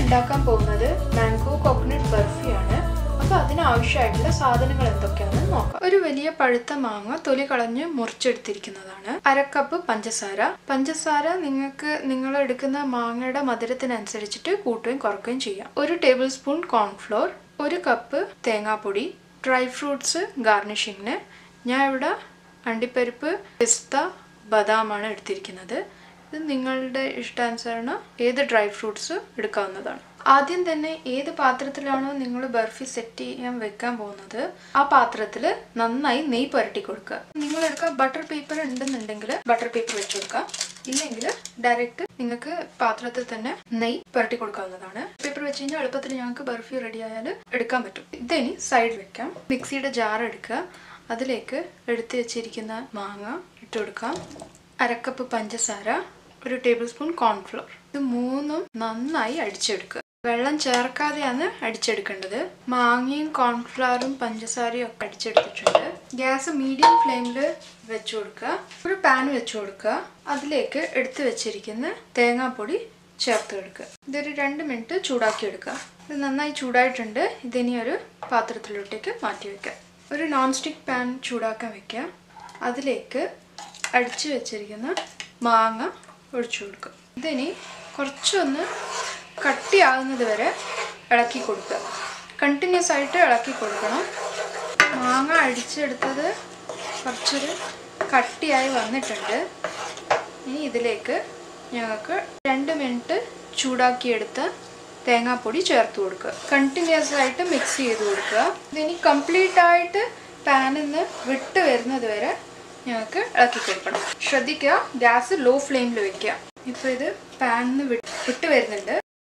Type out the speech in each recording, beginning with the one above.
ഉണ്ടാക്കാൻ പോകുന്നത് mango coconut ബർഫിയാണ് അപ്പോൾ അതിനാവശ്യമായിട്ടുള്ള സാധനങ്ങൾ എന്തൊക്കെയാണെന്ന് നോക്കാം ഒരു വലിയ പഴുത്ത മാങ്ങ തൊലി കളഞ്ഞ് മുറിച്ചെടുത്തിരിക്കുന്നതാണ് അരക്കപ്പ് പഞ്ചസാര പഞ്ചസാര നിങ്ങൾക്ക് നിങ്ങൾ എടുക്കുന്ന മാങ്ങയുടെ മധുരത്തിനനുസരിച്ചിട്ട് കൂട്ടുകയും കുറയ്ക്കുകയും ചെയ്യാം ഒരു ടേബിൾ സ്പൂൺ കോൺഫ്ലോർ ഒരു കപ്പ് തേങ്ങാപ്പൊടി ഡ്രൈ ഫ്രൂട്ട്സ് ഗാർണിഷിങ്ങിന് ഞാൻ ഇവിടെ അണ്ടിപ്പരിപ്പ് പിസ്ത ബദാമാണ് എടുത്തിരിക്കുന്നത് ഇത് നിങ്ങളുടെ ഇഷ്ടാനുസരണം ഏത് ഡ്രൈ ഫ്രൂട്ട്സ് എടുക്കാവുന്നതാണ് ആദ്യം തന്നെ ഏത് പാത്രത്തിലാണോ നിങ്ങൾ ബർഫി സെറ്റ് ചെയ്യാൻ വെക്കാൻ പോകുന്നത് ആ പാത്രത്തിൽ നന്നായി നെയ്യ് പുരട്ടി കൊടുക്കുക നിങ്ങൾ എടുക്കുക ബട്ടർ പേപ്പർ ഉണ്ടെന്നുണ്ടെങ്കിൽ ബട്ടർ പേപ്പർ വെച്ച് കൊടുക്കുക ഇല്ലെങ്കിൽ ഡയറക്റ്റ് നിങ്ങൾക്ക് പാത്രത്തിൽ തന്നെ നെയ്യ് പുരട്ടി കൊടുക്കാവുന്നതാണ് പേപ്പർ വെച്ച് കഴിഞ്ഞാൽ എളുപ്പത്തിൽ ഞങ്ങൾക്ക് ബർഫി റെഡി ആയാൽ എടുക്കാൻ പറ്റും ഇതിനി സൈഡ് വെക്കാം മിക്സിയുടെ ജാർ എടുക്കുക അതിലേക്ക് എടുത്തു വെച്ചിരിക്കുന്ന മാങ്ങ ഇട്ട് കൊടുക്കാം അരക്കപ്പ് പഞ്ചസാര ഒരു ടേബിൾ സ്പൂൺ കോൺഫ്ലോർ ഇത് മൂന്നും നന്നായി അടിച്ചെടുക്കുക വെള്ളം ചേർക്കാതെയാണ് അടിച്ചെടുക്കേണ്ടത് മാങ്ങയും കോൺഫ്ലവറും പഞ്ചസാരയും ഒക്കെ അടിച്ചെടുത്തിട്ടുണ്ട് ഗ്യാസ് മീഡിയം ഫ്ലെയിമിൽ വെച്ച് കൊടുക്കുക ഒരു പാൻ വെച്ച് കൊടുക്കുക അതിലേക്ക് എടുത്തു വെച്ചിരിക്കുന്ന തേങ്ങാപ്പൊടി ചേർത്ത് കൊടുക്കുക ഇതൊരു രണ്ട് മിനിറ്റ് ചൂടാക്കി എടുക്കുക ഇത് നന്നായി ചൂടായിട്ടുണ്ട് ഇതിനി ഒരു പാത്രത്തിലോട്ടേക്ക് മാറ്റി വെക്കുക ഒരു നോൺ സ്റ്റിക്ക് പാൻ ചൂടാക്കാൻ വെക്കുക അതിലേക്ക് അടിച്ചു വെച്ചിരിക്കുന്ന മാങ്ങ ഒഴിച്ചു കൊടുക്കുക ഇതിനി കുറച്ചൊന്ന് കട്ടിയാകുന്നത് വരെ ഇളക്കി കൊടുക്കുക കണ്ടിന്യൂസ് ആയിട്ട് ഇളക്കി കൊടുക്കണം മാങ്ങ അടിച്ചെടുത്തത് കുറച്ചൊരു കട്ടിയായി വന്നിട്ടുണ്ട് ഇനി ഇതിലേക്ക് ഞങ്ങൾക്ക് രണ്ട് മിനിറ്റ് ചൂടാക്കിയെടുത്ത തേങ്ങാപ്പൊടി ചേർത്ത് കൊടുക്കുക കണ്ടിന്യൂസ് ആയിട്ട് മിക്സ് ചെയ്ത് കൊടുക്കുക ഇതിനി കംപ്ലീറ്റ് ആയിട്ട് പാനിൽ നിന്ന് വിട്ട് വരുന്നത് വരെ ഞങ്ങൾക്ക് ഇളക്കി കൊടുക്കണം ശ്രദ്ധിക്കുക ഗ്യാസ് ലോ ഫ്ലെയിമിൽ വെക്കുക ഇപ്പോൾ ഇത് പാനിൽ നിന്ന് വിട്ട് വരുന്നുണ്ട്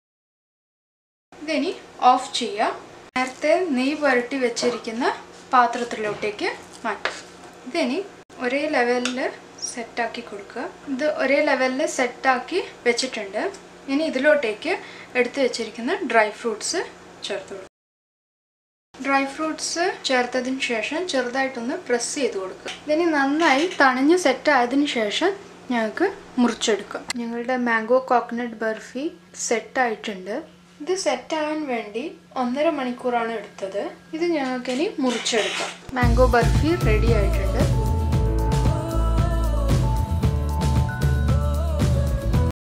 ഇതിനി ഓഫ് ചെയ്യുക നേരത്തെ നെയ്യ് പുരട്ടി വെച്ചിരിക്കുന്ന പാത്രത്തിലോട്ടേക്ക് മാറ്റും ഇതിനി ഒരേ ലെവലിൽ സെറ്റാക്കി കൊടുക്കുക ഇത് ഒരേ ലെവലിൽ സെറ്റാക്കി വെച്ചിട്ടുണ്ട് ഇനി ഇതിലോട്ടേക്ക് എടുത്തു വെച്ചിരിക്കുന്ന ഡ്രൈ ഫ്രൂട്ട്സ് ചേർത്ത് കൊടുക്കുക ഡ്രൈ ഫ്രൂട്ട്സ് ചേർത്തതിന് ശേഷം ചെറുതായിട്ടൊന്ന് പ്രസ് ചെയ്ത് കൊടുക്കുക ഇതിനി നന്നായി തണിഞ്ഞ് സെറ്റ് ആയതിനു ശേഷം ഞങ്ങൾക്ക് മുറിച്ചെടുക്കാം ഞങ്ങളുടെ മാംഗോ കോക്കനട്ട് ബർഫി സെറ്റ് ആയിട്ടുണ്ട് ഇത് സെറ്റ് ആവാൻ വേണ്ടി ഒന്നര മണിക്കൂറാണ് എടുത്തത് ഇത് ഞങ്ങൾക്ക് ഇനി മുറിച്ചെടുക്കാം മാംഗോ ബർഫി റെഡി ആയിട്ടുണ്ട്